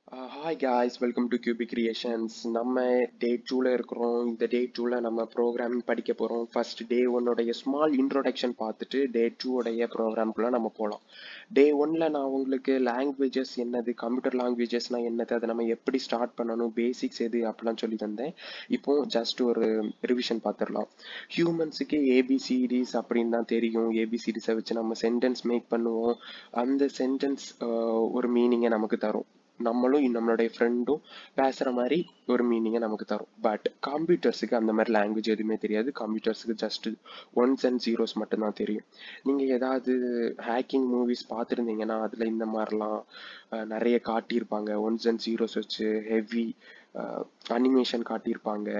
hi guys welcome to QB creations நம்ம day டூவில் இருக்கிறோம் இந்த டே டூவில் நம்ம ப்ரோக்ராமிங் படிக்க போகிறோம் ஃபர்ஸ்ட் டே ஒன்னுடைய ஸ்மால் இன்ட்ரோடக்ஷன் பார்த்துட்டு டே டூவோடைய ப்ரோக்ராம்குள்ளே நம்ம போகலாம் டே ஒன்ல நான் உங்களுக்கு லாங்குவேஜஸ் என்னது கம்ப்யூட்டர் லாங்குவேஜஸ்னால் என்னது அதை நம்ம எப்படி ஸ்டார்ட் பண்ணணும் பேசிக்ஸ் எது அப்படிலாம் சொல்லி தந்தேன் இப்போ ஜஸ்ட் ஒரு ரிவிஷன் பார்த்துடலாம் ஹியூமன்ஸுக்கு ஏபிசிடிஸ் அப்படின்னு தான் தெரியும் ஏபிசிடிஸை வச்சு நம்ம சென்டென்ஸ் மேக் பண்ணுவோம் அந்த சென்டென்ஸ் ஒரு மீனிங்கை நமக்கு தரும் நம்மளும் நம்மளுடைய ஃப்ரெண்டும் பேசுகிற மாதிரி ஒரு மீனிங்கை நமக்கு தரும் பட் கம்ப்யூட்டர்ஸுக்கு அந்த மாதிரி லாங்குவேஜ் எதுவுமே தெரியாது கம்ப்யூட்டர்ஸுக்கு ஜஸ்ட் ஒன்ஸ் அண்ட் ஜீரோஸ் மட்டும்தான் தெரியும் நீங்கள் ஏதாவது ஹேக்கிங் மூவிஸ் பார்த்துருந்தீங்கன்னா அதில் இந்த மாதிரிலாம் நிறைய காட்டியிருப்பாங்க ஒன்ஸ் அண்ட் ஜீரோஸ் வச்சு ஹெவி அனிமேஷன் காட்டியிருப்பாங்க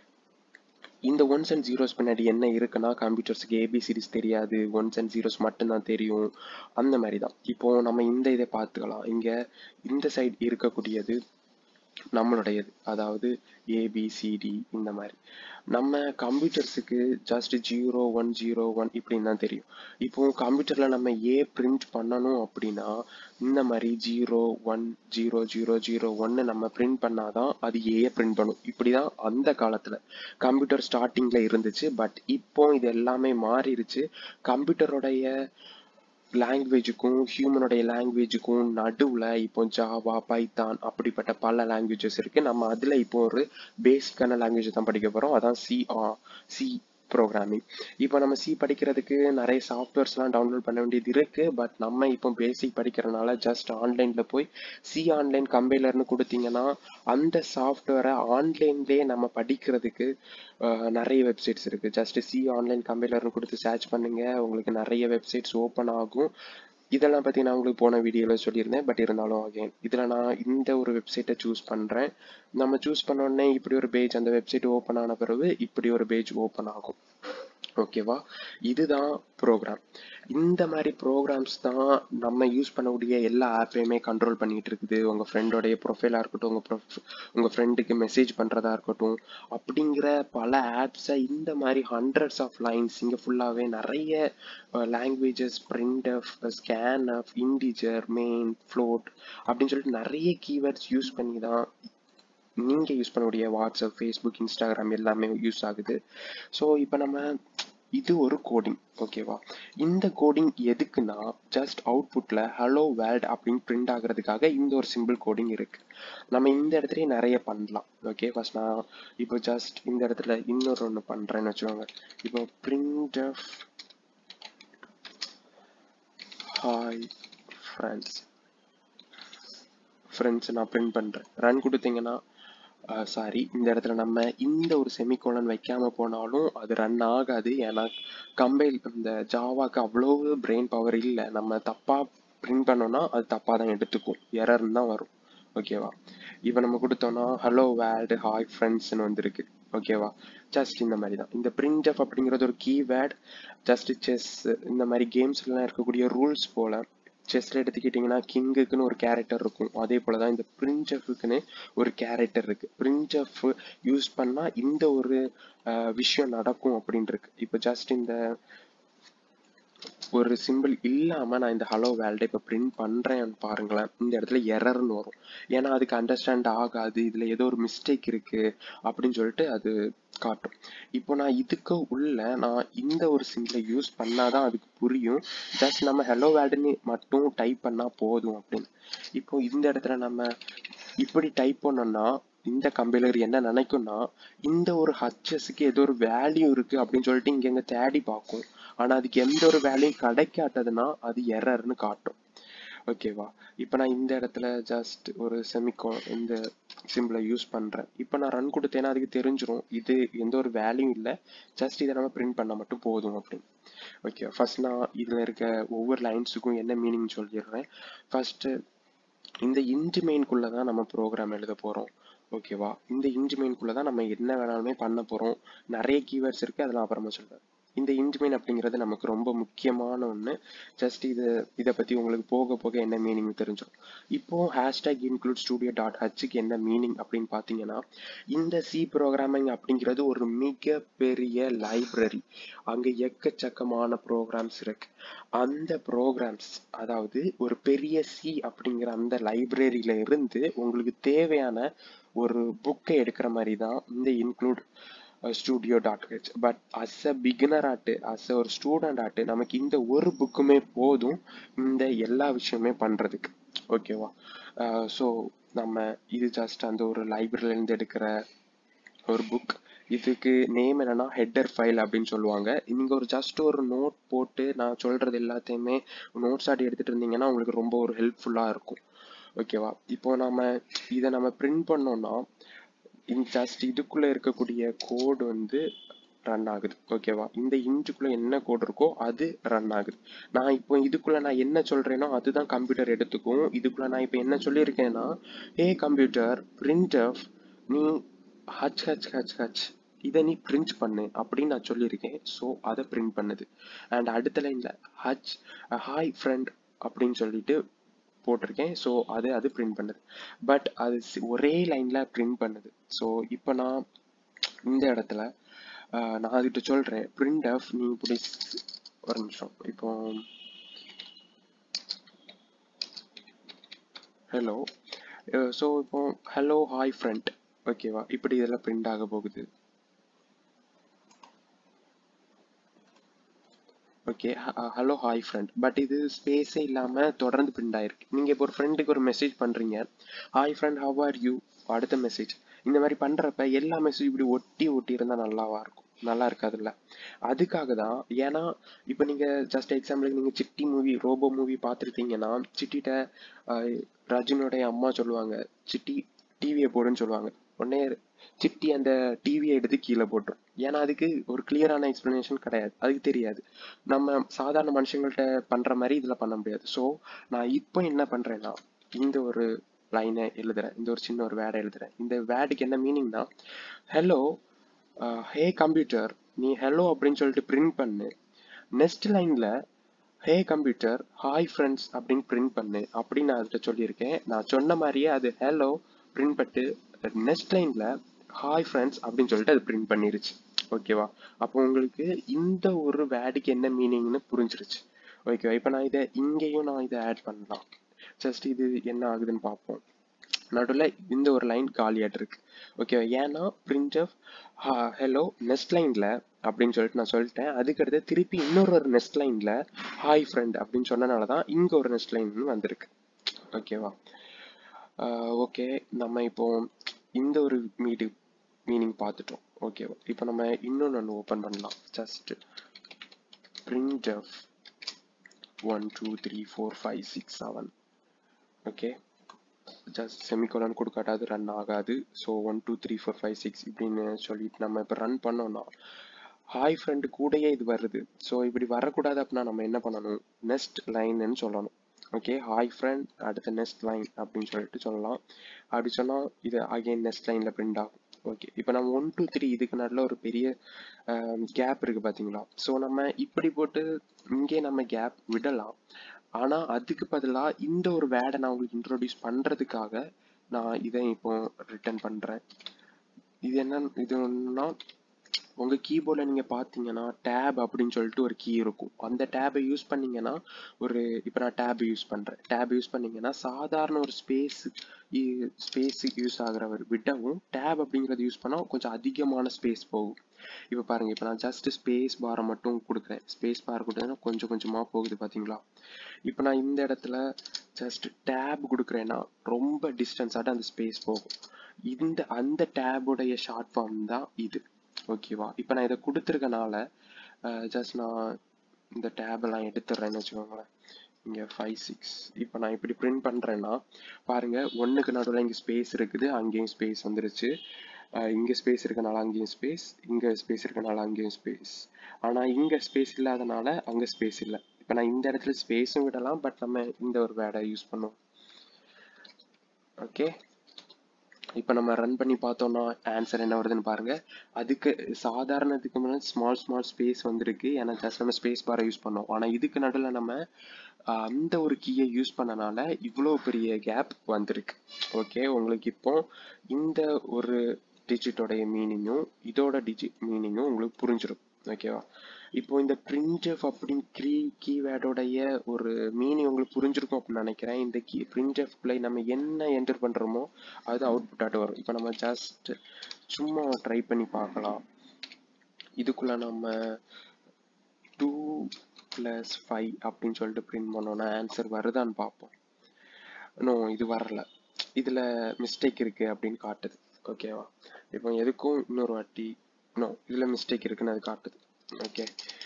இந்த ஒன்ஸ் அண்ட் ஜீரோஸ் பின்னாடி என்ன இருக்குன்னா கம்ப்யூட்டர்ஸுக்கு ஏபிசிடிஸ் தெரியாது ஒன்ஸ் அண்ட் ஜீரோஸ் மட்டும்தான் தெரியும் அந்த மாதிரி தான் இப்போ நம்ம இந்த இதை பார்த்துக்கலாம் இங்கே இந்த சைடு இருக்கக்கூடியது நம்மளுடையது அதாவது ஏபிசிடி இந்த மாதிரி நம்ம கம்ப்யூட்டர்ஸுக்கு just zero one zero one இப்படின்னு தான் தெரியும் இப்போ கம்ப்யூட்டரில் நம்ம ஏ பிரிண்ட் பண்ணணும் அப்படின்னா இந்த மாதிரி zero one zero zero zero ஒன்னு நம்ம பிரிண்ட் பண்ணாதான் அது ஏ பிரிண்ட் பண்ணும் இப்படிதான் அந்த காலத்தில் கம்ப்யூட்டர் ஸ்டார்டிங்கில் இருந்துச்சு பட் இப்போ இது எல்லாமே மாறிடுச்சு கம்ப்யூட்டருடைய லாங்குவேஜுக்கும் ஹியூமனுடைய லாங்குவேஜுக்கும் நடுவில் இப்போ ஜாவா பைத்தான் அப்படிப்பட்ட பல லாங்குவேஜஸ் இருக்குது நம்ம அதில் இப்போ ஒரு பேசிக்கான லாங்குவேஜ் தான் படிக்க போகிறோம் அதான் சி சி ப்ரோக்ராமிங் இப்போ நம்ம சி படிக்கிறதுக்கு நிறைய சாஃப்ட்வேர்ஸ்லாம் டவுன்லோட் பண்ண வேண்டியது இருக்குது பட் நம்ம இப்போ பேசிக் படிக்கிறனால ஜஸ்ட் ஆன்லைனில் போய் சி ஆன்லைன் கம்பைலர்னு கொடுத்தீங்கன்னா அந்த சாஃப்ட்வேரை ஆன்லைன்லேயே நம்ம படிக்கிறதுக்கு நிறைய வெப்சைட்ஸ் இருக்குது ஜஸ்ட் சி ஆன்லைன் கம்பைலர்னு கொடுத்து சர்ச் பண்ணுங்க உங்களுக்கு நிறைய வெப்சைட்ஸ் ஓப்பன் ஆகும் இதெல்லாம் பற்றி நான் உங்களுக்கு போன வீடியோவில் சொல்லியிருந்தேன் பட் இருந்தாலும் அகைன் இதில் நான் இந்த ஒரு வெப்சைட்டை சூஸ் பண்ணுறேன் நம்ம சூஸ் பண்ண உடனே இப்படி ஒரு பேஜ் அந்த வெப்சைட் ஓப்பன் ஆன பிறகு இப்படி ஒரு பேஜ் ஓப்பன் ஆகும் ஓகேவா இதுதான் ப்ரோக்ராம் இந்த மாதிரி ப்ரோக்ராம்ஸ் தான் நம்ம யூஸ் பண்ணக்கூடிய எல்லா ஆப்பையுமே கண்ட்ரோல் பண்ணிட்டு இருக்குது உங்கள் ஃப்ரெண்டோடைய ப்ரொஃபைலாக இருக்கட்டும் உங்கள் ப்ரொஃப் உங்கள் ஃப்ரெண்டுக்கு மெசேஜ் பண்ணுறதா இருக்கட்டும் அப்படிங்கிற பல ஆப்ஸை இந்த மாதிரி ஹண்ட்ரட்ஸ் ஆஃப் லைன்ஸ் இங்கே ஃபுல்லாகவே நிறைய languages printf scanf integer main float அப்படின்னு சொல்லிட்டு நிறைய கீவேர்ட்ஸ் யூஸ் பண்ணி தான் நீங்கள் யூஸ் பண்ணக்கூடிய வாட்ஸ்அப் ஃபேஸ்புக் இன்ஸ்டாகிராம் எல்லாமே யூஸ் ஆகுது ஸோ இப்போ நம்ம இது ஒரு கோடிங் ஓகேவா இந்த கோடிங் எதுக்குன்னா ஜஸ்ட் அவுட்புட்டில் ஹலோ வேர்ல்ட் அப்படின்னு பிரிண்ட் ஆகிறதுக்காக இந்த ஒரு சிம்பிள் கோடிங் இருக்கு நம்ம இந்த இடத்துலயே நிறைய பண்ணலாம் ஓகே ஃபர்ஸ்ட் நான் இப்போ ஜஸ்ட் இந்த இடத்துல இன்னொரு ஒன்று பண்ணுறேன்னு வச்சுக்கோங்க இப்போ printf hi friends friends நான் பிரிண்ட் பண்ணுறேன் ரன் கொடுத்தீங்கன்னா சாரி இந்த இடத்துல நம்ம இந்த ஒரு செமிகோலன் வைக்காம போனாலும் அது ரன் ஆகாது ஏன்னா கம்பைல் இந்த ஜாவாக்கு அவ்வளோ பிரெயின் பவர் இல்லை நம்ம தப்பா பிரிண்ட் பண்ணோம்னா அது தப்பாக தான் எடுத்துக்கும் எரர்னு தான் வரும் ஓகேவா இப்போ நம்ம கொடுத்தோம்னா ஹலோ வேர்டு ஹாய் ஃப்ரெண்ட்ஸ்னு வந்திருக்கு ஓகேவா ஜஸ்ட் இந்த மாதிரி தான் இந்த பிரிண்ட் எஃப் அப்படிங்கிறது ஒரு கீவேர்ட் ஜஸ்ட் செஸ் இந்த மாதிரி கேம்ஸ்லாம் இருக்கக்கூடிய ரூல்ஸ் போல செஸ்ல எடுத்துக்கிட்டிங்கன்னா கிங்குக்குன்னு ஒரு கேரக்டர் இருக்கும் அதே போல தான் இந்த பிரிஞ்சஃபுக்குன்னு ஒரு கேரக்டர் இருக்கு பிரிஞ்சஃப் யூஸ் பண்ணா இந்த ஒரு விஷயம் நடக்கும் அப்படின்னு இருக்கு இப்போ ஜஸ்ட் இந்த ஒரு சிம்பிள் இல்லாம நான் இந்த ஹலோ வேல்டை இப்போ பிரிண்ட் பண்றேன் பாருங்களேன் இந்த இடத்துல எரர்னு வரும் ஏன்னா அதுக்கு அண்டர்ஸ்டாண்ட் ஆகாது இதுல ஏதோ ஒரு மிஸ்டேக் இருக்கு அப்படின்னு சொல்லிட்டு அது காட்டும் இப்போ நான் இதுக்கு உள்ள நான் இந்த ஒரு சிம்பிளை யூஸ் பண்ணாதான் அதுக்கு புரியும் ஜஸ்ட் நம்ம ஹலோ வேல்டுன்னு மட்டும் டைப் பண்ணா போதும் அப்படின்னு இப்போ இந்த இடத்துல நம்ம இப்படி டைப் பண்ணோம்னா இந்த கம்பைலர் என்ன நினைக்கும்னா இந்த ஒரு ஹச்சஸுக்கு ஏதோ ஒரு வேல்யூ இருக்கு அப்படின்னு சொல்லிட்டு இங்க எங்க தேடி பார்க்கும் ஆனா அதுக்கு எந்த ஒரு வேல்யூ கிடைக்காததுன்னா அது எரர்னு காட்டும் ஓகேவா இப்போ நான் இந்த இடத்துல ஜஸ்ட் ஒரு செமிகோ இந்த சிம்பிளை யூஸ் பண்ணுறேன் இப்போ நான் ரன் கொடுத்தேன்னா அதுக்கு தெரிஞ்சிடும் இது எந்த ஒரு வேல்யூ இல்லை ஜஸ்ட் இதை நம்ம பிரிண்ட் பண்ண மட்டும் போதும் அப்படின்னு ஓகே ஃபர்ஸ்ட் நான் இதில் இருக்க ஒவ்வொரு லைன்ஸுக்கும் என்ன மீனிங் சொல்லிடுறேன் ஃபர்ஸ்ட் இந்த இன்ட் மெயின்குள்ளே தான் நம்ம ப்ரோக்ராம் எழுத போகிறோம் ஓகேவா இந்த இன்ட் மெயின்குள்ளே தான் நம்ம என்ன வேணாலுமே பண்ண போகிறோம் நிறைய கீவேர்ட்ஸ் இருக்குது அதெல்லாம் அப்புறமா சொல்கிறேன் இந்த இன்ட் மீன் அப்படிங்கிறது நமக்கு ரொம்ப முக்கியமான ஒன்று ஜஸ்ட் இது இதை பற்றி உங்களுக்கு போக போக என்ன மீனிங் தெரிஞ்சிடும் இப்போ ஹேஷ்டேக் இன்க்ளூட் ஸ்டூடியோ டாட் ஹச்சுக்கு என்ன மீனிங் அப்படின்னு பார்த்தீங்கன்னா இந்த சி ப்ரோக்ராமிங் அப்படிங்கிறது ஒரு மிகப்பெரிய லைப்ரரி அங்கே எக்கச்சக்கமான ப்ரோக்ராம்ஸ் இருக்கு அந்த ப்ரோக்ராம்ஸ் அதாவது ஒரு பெரிய சி அப்படிங்கிற அந்த லைப்ரரியில இருந்து உங்களுக்கு தேவையான ஒரு புக்கை எடுக்கிற மாதிரி தான் இந்த include studio dot H but as a beginner ஆட்டு அஸ் ஒரு ஸ்டூடெண்ட் ஆட்டு நமக்கு இந்த ஒரு புக்குமே போதும் இந்த எல்லா விஷயமே பண்றதுக்கு ஓகேவா ஸோ நம்ம இது ஜஸ்ட் அந்த ஒரு லைப்ரரியிலேருந்து எடுக்கிற ஒரு புக் இதுக்கு நேம் என்னன்னா ஹெட்டர் ஃபைல் அப்படின்னு சொல்லுவாங்க நீங்க ஒரு ஜஸ்ட் ஒரு நோட் போட்டு நான் சொல்றது எல்லாத்தையுமே நோட்ஸ் ஆட்டி எடுத்துட்டு இருந்தீங்கன்னா உங்களுக்கு ரொம்ப ஒரு ஹெல்ப்ஃபுல்லா இருக்கும் ஓகேவா இப்போ நம்ம இதை நம்ம பிரிண்ட் பண்ணோம்னா ஜஸ்ட் இதுக்குள்ள இருக்கக்கூடிய கோடு வந்து ரன் ஆகுது ஓகேவா இந்த இன்ட்டுக்குள்ள என்ன கோட் இருக்கோ அது ரன் ஆகுது நான் இப்போ இதுக்குள்ள நான் என்ன சொல்றேனோ அதுதான் கம்ப்யூட்டர் எடுத்துக்கும் இதுக்குள்ள நான் இப்போ என்ன சொல்லியிருக்கேன்னா ஏ கம்ப்யூட்டர் பிரிண்ட் நீ ஹச் ஹச் ஹச் ஹச் இதை நீ பிரிண்ட் பண்ணு அப்படின்னு நான் சொல்லியிருக்கேன் ஸோ அதை பிரிண்ட் பண்ணுது அண்ட் அடுத்த லைன்ல ஹச் ஹாய் ஃப்ரெண்ட் அப்படின்னு சொல்லிட்டு போட்டிருக்கேன் ஸோ அது அது பிரிண்ட் பண்ணுது பட் அது ஒரே லைன்ல பிரிண்ட் பண்ணுது ஸோ இப்போ நான் இந்த இடத்துல நான் அதுகிட்ட சொல்றேன் பிரிண்ட் ஆஃப் நீ இப்படி ஒரு நிமிஷம் இப்போ ஹலோ ஸோ இப்போ ஹலோ ஹாய் ஃப்ரெண்ட் ஓகேவா இப்படி இதெல்லாம் பிரிண்ட் ஆக போகுது okay hello hi friend but இது ஸ்பேஸே இல்லாம தொடர்ந்து பிரிண்ட் ஆயிருக்கு நீங்க இப்போ ஒரு ஃப்ரெண்டுக்கு ஒரு மெசேஜ் பண்றீங்க hi friend how are you அடுத்த மெசேஜ் இந்த மாதிரி பண்றப்ப எல்லா மெசேஜ் இப்படி ஒட்டி ஒட்டி இருந்தா நல்லாவா இருக்கும் நல்லா இருக்காதுல்ல அதுக்காக தான் ஏன்னா இப்போ நீங்க ஜஸ்ட் எக்ஸாம்பிளுக்கு நீங்க சிட்டி மூவி ரோபோ மூவி பார்த்துருக்கீங்கன்னா சிட்டிட்ட ரஜினியோடைய அம்மா சொல்லுவாங்க சிட்டி டிவியை போடுன்னு சொல்லுவாங்க உடனே சிட்டி அந்த டிவியை எடுத்து கீழே போட்டுரும் ஏன்னா அதுக்கு ஒரு கிளியரான எக்ஸ்பிளனேஷன் கிடையாது அதுக்கு தெரியாது நம்ம சாதாரண மனுஷங்கள்ட்ட பண்ற மாதிரி இதுல பண்ண முடியாது ஸோ நான் இப்போ என்ன பண்றேன்னா இந்த ஒரு லைனை எழுதுறேன் இந்த ஒரு சின்ன ஒரு வேடை எழுதுறேன் இந்த வேடுக்கு என்ன மீனிங்னா ஹலோ ஹே கம்ப்யூட்டர் நீ ஹலோ அப்படின்னு சொல்லிட்டு பிரிண்ட் பண்ணு நெக்ஸ்ட் லைன்ல ஹே கம்ப்யூட்டர் ஹாய் ஃப்ரெண்ட்ஸ் அப்படின்னு பிரிண்ட் பண்ணு அப்படின்னு நான் அதுகிட்ட சொல்லியிருக்கேன் நான் சொன்ன மாதிரியே அது ஹலோ பிரிண்ட் பட்டு நெக்ஸ்ட் லைன்ல ஹாய் ஃப்ரெண்ட்ஸ் அப்படின்னு சொல்லிட்டு அது பிரிண்ட் பண்ணிருச்சு ஓகேவா அப்போ உங்களுக்கு இந்த ஒரு வேர்டுக்கு என்ன மீனிங்னு புரிஞ்சிருச்சு ஓகேவா இப்போ நான் இதை இங்கேயும் நான் இதை ஆட் பண்ணலாம் ஜஸ்ட் இது என்ன ஆகுதுன்னு பார்ப்போம் நடுவில் இந்த ஒரு லைன் காலியாட்டு இருக்கு ஓகேவா ஏன்னா பிரிண்ட் ஆஃப் ஹலோ நெக்ஸ்ட் லைன்ல அப்படின்னு சொல்லிட்டு நான் சொல்லிட்டேன் அதுக்கடுத்து திருப்பி இன்னொரு ஒரு நெக்ஸ்ட் லைன்ல ஹாய் ஃப்ரெண்ட் அப்படின்னு சொன்னனால தான் இங்க ஒரு நெக்ஸ்ட் லைன் வந்திருக்கு ஓகேவா ஓகே நம்ம இப்போ இந்த ஒரு மீடு மீனிங் பார்த்துட்டோம் ஓகேவா இப்போ நம்ம இன்னொன்று ஒன்று ஓப்பன் பண்ணலாம் just printf one two three four five six seven okay just semicolon கொடுக்காட்டாது ரன் ஆகாது so one two three four five six இப்படின்னு சொல்லிட்டு நம்ம இப்போ ரன் பண்ணோம்னா ஹாய் ஃப்ரெண்டு கூடயே இது வருது ஸோ இப்படி வரக்கூடாது அப்படின்னா நம்ம என்ன பண்ணணும் நெக்ஸ்ட் லைன்னு சொல்லணும் ஓகே ஹாய் ஃப்ரெண்ட் அடுத்த நெக்ஸ்ட் லைன் அப்படின்னு சொல்லிட்டு சொல்லலாம் அப்படி சொன்னால் இது அகைன் நெக்ஸ்ட் லைனில் பிரிண்ட் ஆகும் ஓகே இப்போ நம்ம ஒன் டூ த்ரீ இதுக்கு நடுவில் ஒரு பெரிய கேப் இருக்குது பார்த்தீங்களா ஸோ நம்ம இப்படி போட்டு இங்கே நம்ம கேப் விடலாம் ஆனால் அதுக்கு பதிலாக இந்த ஒரு வேர்டை நான் உங்களுக்கு இன்ட்ரோடியூஸ் பண்ணுறதுக்காக நான் இதை இப்போ ரிட்டர்ன் பண்ணுறேன் இது என்ன இது ஒன்றுனா உங்க கீபோர்டில் நீங்க பாத்தீங்கன்னா டேப் அப்படின்னு சொல்லிட்டு ஒரு கீ இருக்கும் அந்த டேபை யூஸ் பண்ணீங்கன்னா ஒரு இப்போ நான் டேப் யூஸ் பண்றேன் டேப் யூஸ் பண்ணீங்கன்னா சாதாரண ஒரு ஸ்பேஸ் ஸ்பேஸுக்கு யூஸ் ஆகிற ஒரு விடவும் டேப் அப்படிங்கறது யூஸ் பண்ணா கொஞ்சம் அதிகமான ஸ்பேஸ் போகும் இப்போ பாருங்க இப்போ நான் ஜஸ்ட் ஸ்பேஸ் பாரை மட்டும் கொடுக்குறேன் ஸ்பேஸ் பார் கொடுத்தேன்னா கொஞ்சம் கொஞ்சமா போகுது பாத்தீங்களா இப்போ நான் இந்த இடத்துல ஜஸ்ட் டேப் கொடுக்குறேன்னா ரொம்ப டிஸ்டன்ஸ் ஆட்டு அந்த ஸ்பேஸ் போகும் இந்த அந்த டேபுடைய ஷார்ட் ஃபார்ம் தான் இது ஓகேவா இப்போ நான் இதை கொடுத்துருக்கனால ஜஸ்ட் நான் இந்த டேப் எல்லாம் எடுத்துடுறேன்னு வச்சுக்கோங்களேன் இங்கே ஃபைவ் சிக்ஸ் இப்போ நான் இப்படி பிரிண்ட் பண்ணுறேன்னா பாருங்க ஒன்றுக்கு நடுவில் இங்கே ஸ்பேஸ் இருக்குது அங்கேயும் ஸ்பேஸ் வந்துருச்சு இங்கே ஸ்பேஸ் இருக்கனால அங்கேயும் ஸ்பேஸ் இங்கே ஸ்பேஸ் இருக்கனால அங்கேயும் ஸ்பேஸ் ஆனால் இங்கே ஸ்பேஸ் இல்லாதனால அங்கே ஸ்பேஸ் இல்லை இப்போ நான் இந்த இடத்துல ஸ்பேஸும் விடலாம் பட் நம்ம இந்த ஒரு வேர்டை யூஸ் பண்ணுவோம் ஓகே இப்போ நம்ம ரன் பண்ணி பார்த்தோம்னா ஆன்சர் என்ன வருதுன்னு பாருங்க அதுக்கு சாதாரணத்துக்கு முன்னாடி ஸ்மால் ஸ்மால் ஸ்பேஸ் வந்திருக்கு ஏன்னா ஜஸ்ட் நம்ம ஸ்பேஸ் பாரை யூஸ் பண்ணோம் ஆனால் இதுக்கு நடுவில் நம்ம ஆஹ், அந்த ஒரு கீயை யூஸ் பண்ணனால இவ்வளோ பெரிய கேப் வந்திருக்கு ஓகே உங்களுக்கு இப்போ இந்த ஒரு டிஜிட்டோடைய மீனிங்கும் இதோட டிஜிட் மீனிங்கும் உங்களுக்கு புரிஞ்சிடும் ஓகேவா இப்போ இந்த printf அப்படின்னு கீ கீவேர்டோடைய ஒரு மீனிங் உங்களுக்கு புரிஞ்சிருக்கும் அப்படின்னு நினைக்கிறேன் இந்த கீ printfக்குள்ள நம்ம என்ன என்டர் பண்றோமோ அது அவுட்புட் ஆட்டு வரும் இப்போ நம்ம ஜஸ்ட் சும்மா ட்ரை பண்ணி பார்க்கலாம் இதுக்குள்ள நம்ம டூ ப்ளஸ் ஃபைவ் அப்படின்னு சொல்லிட்டு பிரிண்ட் பண்ணோம்னா ஆன்சர் வருதான்னு பார்ப்போம் நோ இது வரல இதுல மிஸ்டேக் இருக்கு அப்படின்னு காட்டுது ஓகேவா இப்போ எதுக்கும் இன்னொரு வாட்டி நோ இதுல மிஸ்டேக் இருக்குன்னு அது காட்டுது ஓகே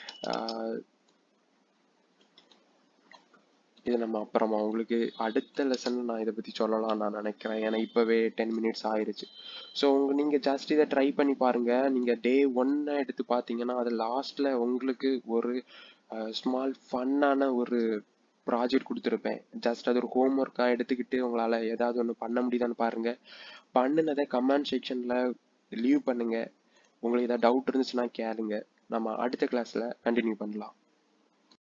இது நம்ம அப்புறமா உங்களுக்கு அடுத்த லெசன்ல நான் இதை பத்தி சொல்லலாம் நான் நினைக்கிறேன் ஏன்னா இப்பவே டென் மினிட்ஸ் ஆயிருச்சு ஸோ உங்க நீங்க ஜஸ்ட் இதை ட்ரை பண்ணி பாருங்க நீங்க டே ஒன்னை எடுத்து பார்த்தீங்கன்னா அது லாஸ்ட்ல உங்களுக்கு ஒரு ஸ்மால் ஃபன்னான ஒரு ப்ராஜெக்ட் கொடுத்துருப்பேன் ஜஸ்ட் அது ஒரு ஹோம் ஒர்க்காக எடுத்துக்கிட்டு உங்களால் ஏதாவது ஒன்று பண்ண முடியுதான்னு பாருங்க பண்ணுனதை கமெண்ட் செக்ஷனில் லீவ் பண்ணுங்க உங்களுக்கு ஏதாவது டவுட் இருந்துச்சுன்னா கேளுங்க நம்ம அடுத்த கிளாஸில் கண்டினியூ பண்ணலாம்